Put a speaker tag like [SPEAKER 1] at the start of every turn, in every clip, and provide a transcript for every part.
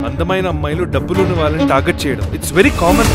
[SPEAKER 1] అందమైన అమ్మాయిలు డబ్బులున్న వాళ్ళని టార్గెట్ చేయడం ఇట్స్ వెరీ కామన్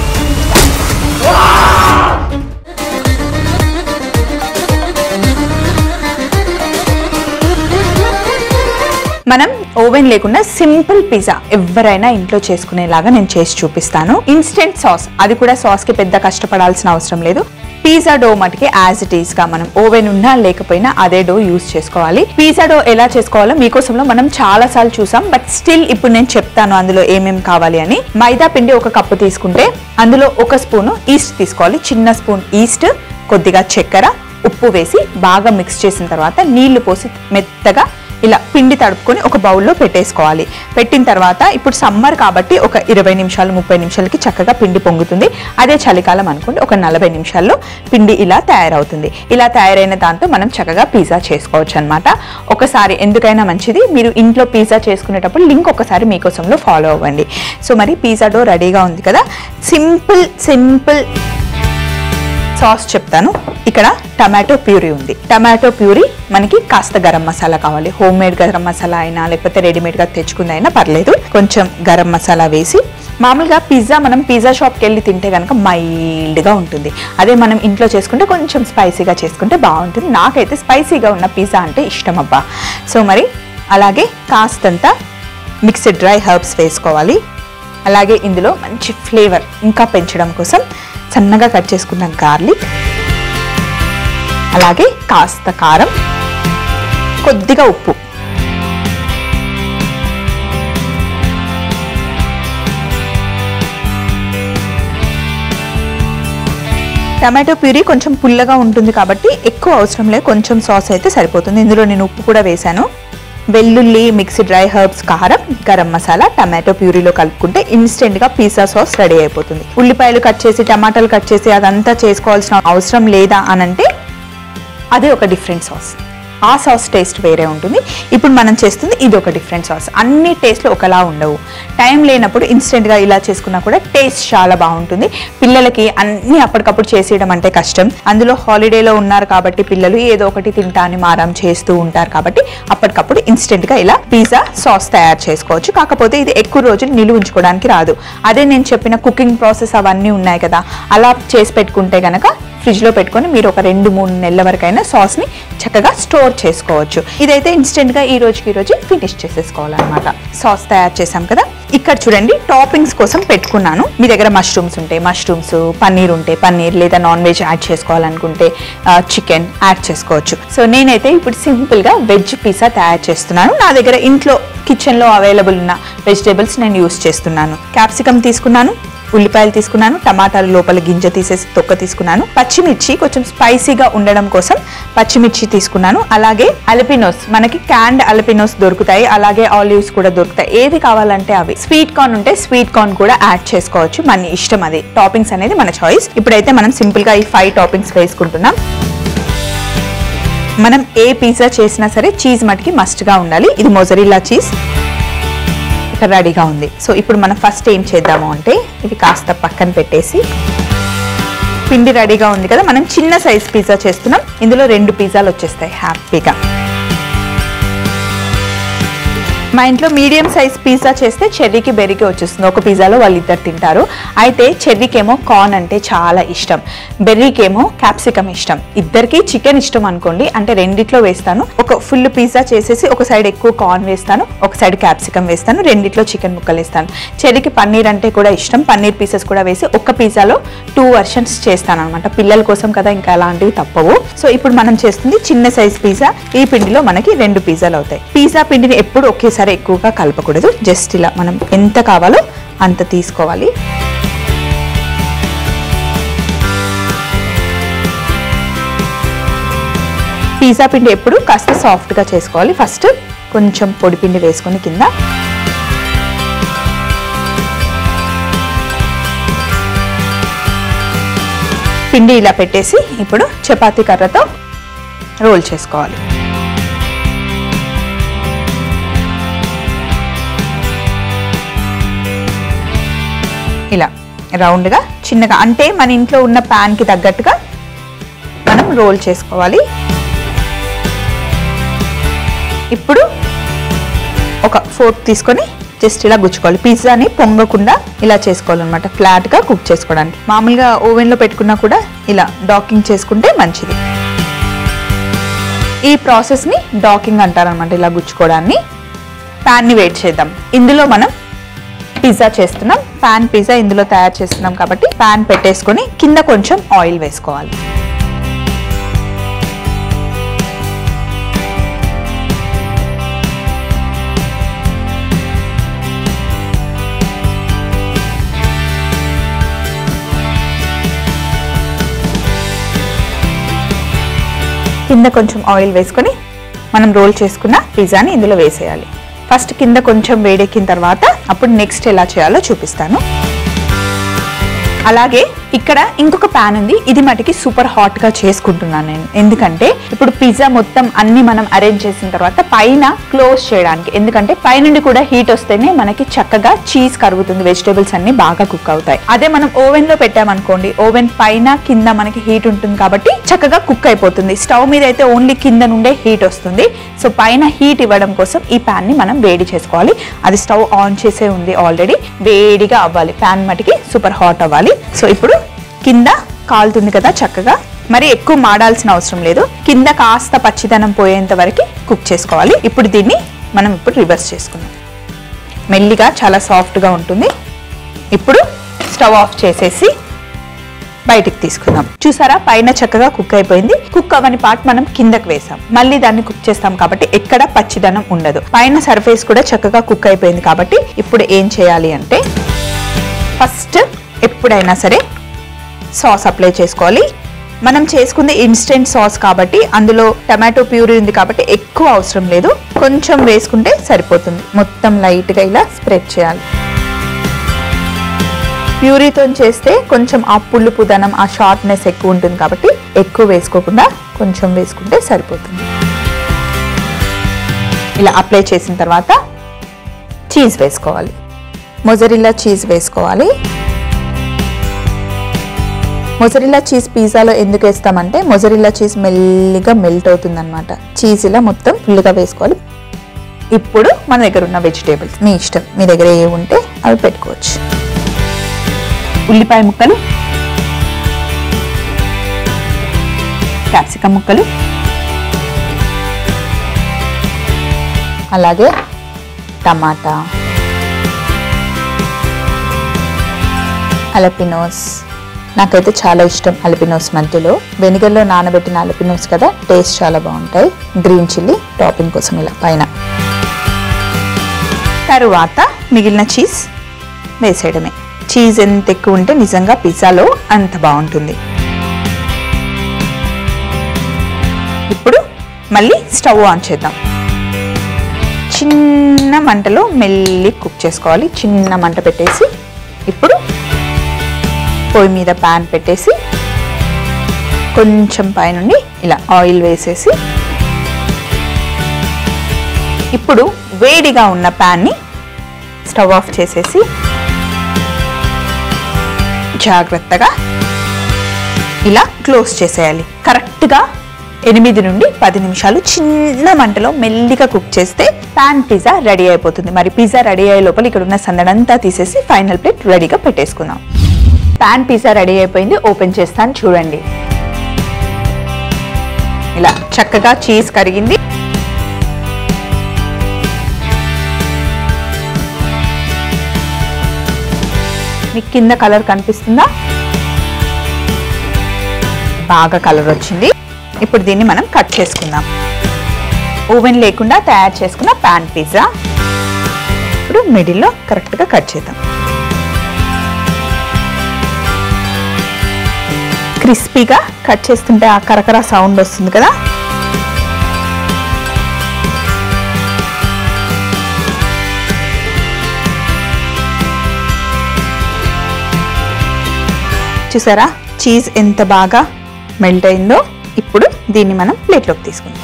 [SPEAKER 2] మనం ఓవెన్ లేకుండా సింపుల్ పిజ్జా ఎవరైనా ఇంట్లో చేసుకునేలాగా నేను చేసి చూపిస్తాను ఇన్స్టెంట్ సాస్ అది కూడా సాస్ కి పెద్ద కష్టపడాల్సిన అవసరం లేదు పిజ్జా డో మటుకి యాజ్ ఇట్ ఈస్ గా మనం ఓవెన్ ఉన్నా లేకపోయినా అదే డో యూస్ చేసుకోవాలి పిజ్జా డో ఎలా చేసుకోవాలో మీకోసంలో మనం చాలా సార్లు చూసాం బట్ స్టిల్ ఇప్పుడు నేను చెప్తాను అందులో ఏమేం కావాలి అని మైదా పిండి ఒక కప్పు తీసుకుంటే అందులో ఒక స్పూను ఈస్ట్ తీసుకోవాలి చిన్న స్పూన్ ఈస్ట్ కొద్దిగా చక్కెర ఉప్పు వేసి బాగా మిక్స్ చేసిన తర్వాత నీళ్లు పోసి మెత్తగా ఇలా పిండి తడుపుకొని ఒక బౌల్లో పెట్టేసుకోవాలి పెట్టిన తర్వాత ఇప్పుడు సమ్మర్ కాబట్టి ఒక ఇరవై నిమిషాలు ముప్పై నిమిషాలకి చక్కగా పిండి పొంగుతుంది అదే చలికాలం అనుకోండి ఒక నలభై నిమిషాల్లో పిండి ఇలా తయారవుతుంది ఇలా తయారైన దాంతో మనం చక్కగా పిజ్జా చేసుకోవచ్చు అనమాట ఒకసారి ఎందుకైనా మంచిది మీరు ఇంట్లో పిజ్జా చేసుకునేటప్పుడు లింక్ ఒకసారి మీకోసంలో ఫాలో అవ్వండి సో మరి పిజ్జా డో రెడీగా ఉంది కదా సింపుల్ సింపుల్ సాస్ చెప్తాను ఇక్కడ టమాటో ప్యూరీ ఉంది టమాటో ప్యూరీ మనకి కాస్త గరం మసాలా కావాలి హోమ్ మేడ్ గరం మసాలా అయినా లేకపోతే రెడీమేడ్ గా తెచ్చుకుంది అయినా పర్లేదు కొంచెం గరం మసాలా వేసి మామూలుగా పిజ్జా మనం పిజ్జా షాప్కి వెళ్ళి తింటే కనుక మైల్డ్గా ఉంటుంది అదే మనం ఇంట్లో చేసుకుంటే కొంచెం స్పైసీగా చేసుకుంటే బాగుంటుంది నాకైతే స్పైసీగా ఉన్న పిజ్జా అంటే ఇష్టం అబ్బా సో మరి అలాగే కాస్తంత మిక్స్డ్ డ్రై హర్బ్స్ వేసుకోవాలి అలాగే ఇందులో మంచి ఫ్లేవర్ ఇంకా పెంచడం కోసం సన్నగా కట్ చేసుకున్న గార్లిక్ అలాగే కాస్త కారం కొద్దిగా ఉప్పు టమాటో ప్యూరీ కొంచెం పుల్లగా ఉంటుంది కాబట్టి ఎక్కువ అవసరం లేదు కొంచెం సాస్ అయితే సరిపోతుంది ఇందులో నేను ఉప్పు కూడా వేశాను వెల్లుల్లి మిక్సీ డ్రై హర్బ్స్ కారం గరం మసాలా టమాటో ప్యూరీలో కలుపుకుంటే ఇన్స్టెంట్ గా పిజ్జా సాస్ రెడీ అయిపోతుంది ఉల్లిపాయలు కట్ చేసి టమాటాలు కట్ చేసి అదంతా చేసుకోవాల్సిన అవసరం లేదా అనంటే అదే ఒక డిఫరెంట్ సాస్ ఆ సాస్ టేస్ట్ వేరే ఉంటుంది ఇప్పుడు మనం చేస్తుంది ఇది ఒక డిఫరెంట్ సాస్ అన్ని టేస్ట్లు ఒకలా ఉండవు టైం లేనప్పుడు ఇన్స్టెంట్గా ఇలా చేసుకున్నా కూడా టేస్ట్ చాలా బాగుంటుంది పిల్లలకి అన్ని అప్పటికప్పుడు చేసేయడం అంటే కష్టం అందులో హాలిడేలో ఉన్నారు కాబట్టి పిల్లలు ఏదో ఒకటి తింటా అని మారం చేస్తూ ఉంటారు కాబట్టి అప్పటికప్పుడు ఇన్స్టెంట్గా ఇలా పిజ్జా సాస్ తయారు చేసుకోవచ్చు కాకపోతే ఇది ఎక్కువ రోజులు నిలువ ఉంచుకోవడానికి రాదు అదే నేను చెప్పిన కుకింగ్ ప్రాసెస్ అవన్నీ ఉన్నాయి కదా అలా చేసి పెట్టుకుంటే గనక ఫ్రిడ్జ్లో పెట్టుకొని మీరు ఒక రెండు మూడు నెలల వరకైనా సాస్ని చక్కగా స్టోర్ చేసుకోవచ్చు ఇదైతే ఇన్స్టెంట్గా ఈ రోజుకి ఈ రోజు ఫినిష్ చేసేసుకోవాలన్నమాట సాస్ తయారు చేసాం కదా ఇక్కడ చూడండి టాపింగ్స్ కోసం పెట్టుకున్నాను మీ దగ్గర మష్రూమ్స్ ఉంటే మష్రూమ్స్ పన్నీర్ ఉంటే పన్నీర్ లేదా నాన్ వెజ్ యాడ్ చేసుకోవాలనుకుంటే చికెన్ యాడ్ చేసుకోవచ్చు సో నేనైతే ఇప్పుడు సింపుల్గా వెజ్ పిజ్జా తయారు చేస్తున్నాను నా దగ్గర ఇంట్లో కిచెన్లో అవైలబుల్ ఉన్న వెజిటేబుల్స్ నేను యూస్ చేస్తున్నాను క్యాప్సికమ్ తీసుకున్నాను ఉల్లిపాయలు తీసుకున్నాను టమాటాలు లోపల గింజ తీసేసి తొక్క తీసుకున్నాను పచ్చిమిర్చి కొంచెం స్పైసీగా ఉండడం కోసం పచ్చిమిర్చి తీసుకున్నాను అలాగే అలపినోస్ మనకి క్యాండ్ అలపినోస్ దొరుకుతాయి అలాగే ఆలివ్స్ కూడా దొరుకుతాయి ఏది కావాలంటే అవి స్వీట్ కార్న్ ఉంటే స్వీట్ కార్న్ కూడా యాడ్ చేసుకోవచ్చు మన ఇష్టం అది టాపింగ్స్ అనేది మన చాయిస్ ఇప్పుడైతే మనం సింపుల్ గా ఈ ఫైవ్ టాపింగ్స్ వేసుకుంటున్నాం మనం ఏ పిజ్జా చేసినా సరే చీజ్ మటుకి మస్ట్ గా ఉండాలి ఇది మొజరిల్లా చీజ్ ఇక్కడ రెడీగా ఉంది సో ఇప్పుడు మనం ఫస్ట్ ఏం చేద్దాము అంటే ఇది కాస్త పక్కన పెట్టేసి పిండి రెడీగా ఉంది కదా మనం చిన్న సైజ్ పిజ్జా చేస్తున్నాం ఇందులో రెండు పిజ్జాలు వచ్చేస్తాయి హ్యాపీగా మా ఇంట్లో మీడియం సైజ్ పిజ్జా చేస్తే చెర్రీకి బెర్రీకి వచ్చేస్తుంది ఒక పిజ్జాలో వాళ్ళు ఇద్దరు తింటారు అయితే చెర్రీకేమో కార్న్ అంటే చాలా ఇష్టం బెర్రీకేమో క్యాప్సికమ్ ఇష్టం ఇద్దరికి చికెన్ ఇష్టం అనుకోండి అంటే రెండిట్లో వేస్తాను ఒక ఫుల్ పిజ్జా చేసేసి ఒక సైడ్ ఎక్కువ కార్న్ వేస్తాను ఒక సైడ్ క్యాప్సికమ్ వేస్తాను రెండిట్లో చికెన్ ముక్కలు వేస్తాను చెర్రీకి పన్నీర్ అంటే కూడా ఇష్టం పన్నీర్ పీసెస్ కూడా వేసి ఒక పిజ్జాలో టూ వర్షన్స్ చేస్తాను అనమాట పిల్లల కోసం కదా ఇంకా అలాంటివి తప్పవు సో ఇప్పుడు మనం చేస్తుంది చిన్న సైజ్ పిజ్జా ఈ పిండిలో మనకి రెండు పిజ్జాలు అవుతాయి పిజ్జా పిండిని ఎప్పుడు ఒకేసారి ఎక్కువగా కలపకూడదు జస్ట్ ఇలా మనం ఎంత కావాలో అంత తీసుకోవాలి పిజ్జా పిండి ఎప్పుడు కాస్త సాఫ్ట్గా చేసుకోవాలి ఫస్ట్ కొంచెం పొడి పిండి వేసుకొని కింద పిండి ఇలా పెట్టేసి ఇప్పుడు చపాతీ కర్రతో రోల్ చేసుకోవాలి ఇలా రౌండ్గా చిన్నగా అంటే మన ఇంట్లో ఉన్న ప్యాన్కి తగ్గట్టుగా మనం రోల్ చేసుకోవాలి ఇప్పుడు ఒక ఫోర్క్ తీసుకొని జస్ట్ ఇలా గుచ్చుకోవాలి పిజ్జాని పొంగకుండా ఇలా చేసుకోవాలన్నమాట ఫ్లాట్గా కుక్ చేసుకోవడానికి మామూలుగా ఓవెన్లో పెట్టుకున్నా కూడా ఇలా డాకింగ్ చేసుకుంటే మంచిది ఈ ప్రాసెస్ని డాకింగ్ అంటారనమాట ఇలా గుచ్చుకోవడాన్ని ప్యాన్ని వెయిట్ చేద్దాం ఇందులో మనం పిజ్జా చేస్తున్నాం పాన్ పిజ్జా ఇందులో తయారు చేస్తున్నాం కాబట్టి పాన్ పెట్టేసుకొని కింద కొంచెం ఆయిల్ వేసుకోవాలి కింద కొంచెం ఆయిల్ వేసుకొని మనం రోల్ చేసుకున్న పిజ్జాని ఇందులో వేసేయాలి ఫస్ట్ కింద కొంచెం వేడెక్కిన తర్వాత అప్పుడు నెక్స్ట్ ఎలా చేయాలో చూపిస్తాను అలాగే ఇక్కడ ఇంకొక ప్యాన్ ఉంది ఇది మటుకి సూపర్ హాట్ గా చేసుకుంటున్నాను నేను ఎందుకంటే ఇప్పుడు పిజ్జా మొత్తం అన్ని మనం అరేంజ్ చేసిన తర్వాత పైన క్లోజ్ చేయడానికి ఎందుకంటే పైనుండి కూడా హీట్ వస్తేనే మనకి చక్కగా చీజ్ కరుగుతుంది వెజిటేబుల్స్ అన్ని బాగా కుక్ అవుతాయి అదే మనం ఓవెన్ లో పెట్టామనుకోండి ఓవెన్ పైన కింద మనకి హీట్ ఉంటుంది కాబట్టి చక్కగా కుక్ అయిపోతుంది స్టవ్ మీద అయితే ఓన్లీ కింద నుండే హీట్ వస్తుంది సో పైన హీట్ ఇవ్వడం కోసం ఈ ప్యాన్ ని మనం వేడి చేసుకోవాలి అది స్టవ్ ఆన్ చేసే ఉంది ఆల్రెడీ వేడిగా అవ్వాలి ప్యాన్ మటుకి సూపర్ హాట్ అవ్వాలి సో ఇప్పుడు కింద కాలుతుంది కదా చక్కగా మరి ఎక్కువ మాడాల్సిన అవసరం లేదు కింద కాస్త పచ్చిదనం పోయేంత వరకు కుక్ చేసుకోవాలి ఇప్పుడు దీన్ని మనం ఇప్పుడు రివర్స్ చేసుకుందాం మెల్లిగా చాలా సాఫ్ట్గా ఉంటుంది ఇప్పుడు స్టవ్ ఆఫ్ చేసేసి బయటికి తీసుకుందాం చూసారా పైన చక్కగా కుక్ అయిపోయింది కుక్ అవని పార్ట్ మనం కిందకి వేసాం మళ్ళీ దాన్ని కుక్ చేస్తాం కాబట్టి ఎక్కడ పచ్చిదనం ఉండదు పైన సర్ఫేస్ కూడా చక్కగా కుక్ అయిపోయింది కాబట్టి ఇప్పుడు ఏం చేయాలి అంటే ఫస్ట్ ఎప్పుడైనా సరే సాస్ అప్లై చేసుకోవాలి మనం చేసుకుంది ఇన్స్టెంట్ సాస్ కాబట్టి అందులో టమాటో ప్యూరీ ఉంది కాబట్టి ఎక్కువ అవసరం లేదు కొంచెం వేసుకుంటే సరిపోతుంది మొత్తం లైట్గా ఇలా స్ప్రెడ్ చేయాలి ప్యూరీతో చేస్తే కొంచెం ఆ పుల్లు పుదనం ఆ షార్ప్నెస్ ఎక్కువ ఉంటుంది కాబట్టి ఎక్కువ వేసుకోకుండా కొంచెం వేసుకుంటే సరిపోతుంది ఇలా అప్లై చేసిన తర్వాత చీజ్ వేసుకోవాలి మొజరిల్లా చీజ్ వేసుకోవాలి మొజరిల్లా చీజ్ పిజ్జాలో ఎందుకు వేస్తామంటే మొజరిల్లా చీజ్ మెల్లిగా మెల్ట్ అవుతుంది అనమాట చీజ్ ఇలా మొత్తం ఫుల్గా వేసుకోవాలి ఇప్పుడు మన దగ్గర ఉన్న వెజిటేబుల్స్ మీ ఇష్టం మీ దగ్గర ఏ ఉంటే అవి పెట్టుకోవచ్చు ఉల్లిపాయ ముక్కలు క్యాప్సికం ముక్కలు అలాగే టమాటా అలపినోస్ నాకైతే చాలా ఇష్టం అలపినోస్ మధ్యలో వెనిగర్లో నానబెట్టిన అలపినోస్ కదా టేస్ట్ చాలా బాగుంటాయి గ్రీన్ చిల్లీ టాపింగ్ కోసం ఇలా పైన తరువాత మిగిలిన చీజ్ వేసేయడమే చీజ్ ఎంత ఎక్కువ ఉంటే నిజంగా పిజ్జాలో అంత బాగుంటుంది ఇప్పుడు మళ్ళీ స్టవ్ ఆన్ చేద్దాం చిన్న మంటలో మెల్లి కుక్ చేసుకోవాలి చిన్న మంట పెట్టేసి ఇప్పుడు పొయ్యి మీద ప్యాన్ పెట్టేసి కొంచెం పైనుండి ఇలా ఆయిల్ వేసేసి ఇప్పుడు వేడిగా ఉన్న ప్యాన్ని స్టవ్ ఆఫ్ చేసేసి జాగ్రత్తగా ఇలా క్లోజ్ చేసేయాలి కరెక్ట్గా ఎనిమిది నుండి పది నిమిషాలు చిన్న మంటలో మెల్లిగా కుక్ చేస్తే పాన్ పిజ్జా రెడీ అయిపోతుంది మరి పిజ్జా రెడీ అయ్యే లోపల ఇక్కడ ఉన్న సందడంతా తీసేసి ఫైనల్ ప్లేట్ రెడీగా పెట్టేసుకుందాం పాన్ పిజ్జా రెడీ అయిపోయింది ఓపెన్ చేస్తాను చూడండి ఇలా చక్కగా చీజ్ కరిగింది మీకు కింద కలర్ కనిపిస్తుందా బాగా కలర్ వచ్చింది ఇప్పుడు దీన్ని మనం కట్ చేసుకుందాం ఓవెన్ లేకుండా తయారు చేసుకున్న పాన్ పిజ్జా ఇప్పుడు మిడిల్లో కరెక్ట్గా కట్ చేద్దాం క్రిస్పీగా కట్ చేస్తుంటే ఆ కరకర సౌండ్ వస్తుంది కదా చూసారా చీజ్ ఎంత బాగా మెల్ట్ అయిందో ఇప్పుడు దీన్ని మనం ప్లేట్లోకి తీసుకుందాం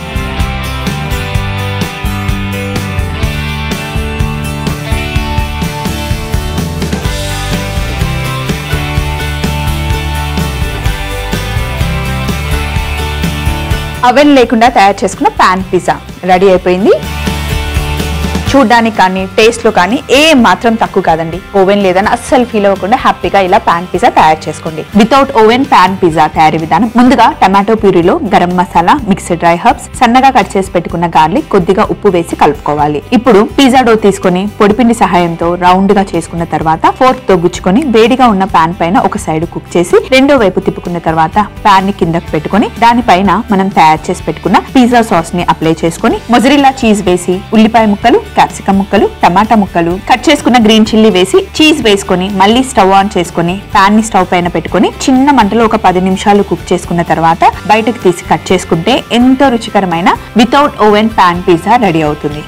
[SPEAKER 2] అవెన్ లేకుండా తయారు చేసుకున్న పాన్ పిజ్జా రెడీ అయిపోయింది చూడడానికి కానీ టేస్ట్ లో కానీ ఏ మాత్రం తక్కువ కాదండి ఓవెన్ లేదని అస్సలు ఫీల్ అవ్వకుండా హ్యాపీగా ఇలా పాన్ పిజ్జా తయారు చేసుకోండి వితౌట్ ఓవెన్ పాన్ పిజ్జా తయారీ విధానం ముందుగా టమాటో ప్యూరీలో garam masala mixed dry herbs సన్నగా కట్ చేసి పెట్టుకున్న గార్లిక్ కొద్దిగా ఉప్పు వేసి కలుపుకోవాలి ఇప్పుడు పిజ్జా డో తీసుకొని పొడిపిండి సహాయంతో రౌండ్ గా చేసుకున్న తర్వాత ఫోర్క్ తో గుచ్చుకొని వేడిగా ఉన్న పాన్ పైన ఒక సైడ్ కుక్ చేసి రెండో వైపు తిప్పుకున్న తర్వాత పాన్ ని కిందకు పెట్టుకొని దానిపైన మనం తయారు చేసి పెట్టుకున్న పిజ్జా సాస్ ని అప్లై చేసుకొని మొజరిల్లా చీజ్ వేసి ఉల్లిపాయ ముక్కలు క్యాప్సికం ముక్కలు టమాటా ముక్కలు కట్ చేసుకున్న గ్రీన్ చిల్లీ వేసి చీజ్ వేసుకొని మళ్ళీ స్టవ్ ఆన్ చేసుకొని పాన్ ని స్టవ్ పైన పెట్టుకొని చిన్న మంటలో ఒక పది నిమిషాలు కుక్ చేసుకున్న తర్వాత బయటకు తీసి కట్ చేసుకుంటే ఎంతో రుచికరమైన without oven pan pizza ready అవుతుంది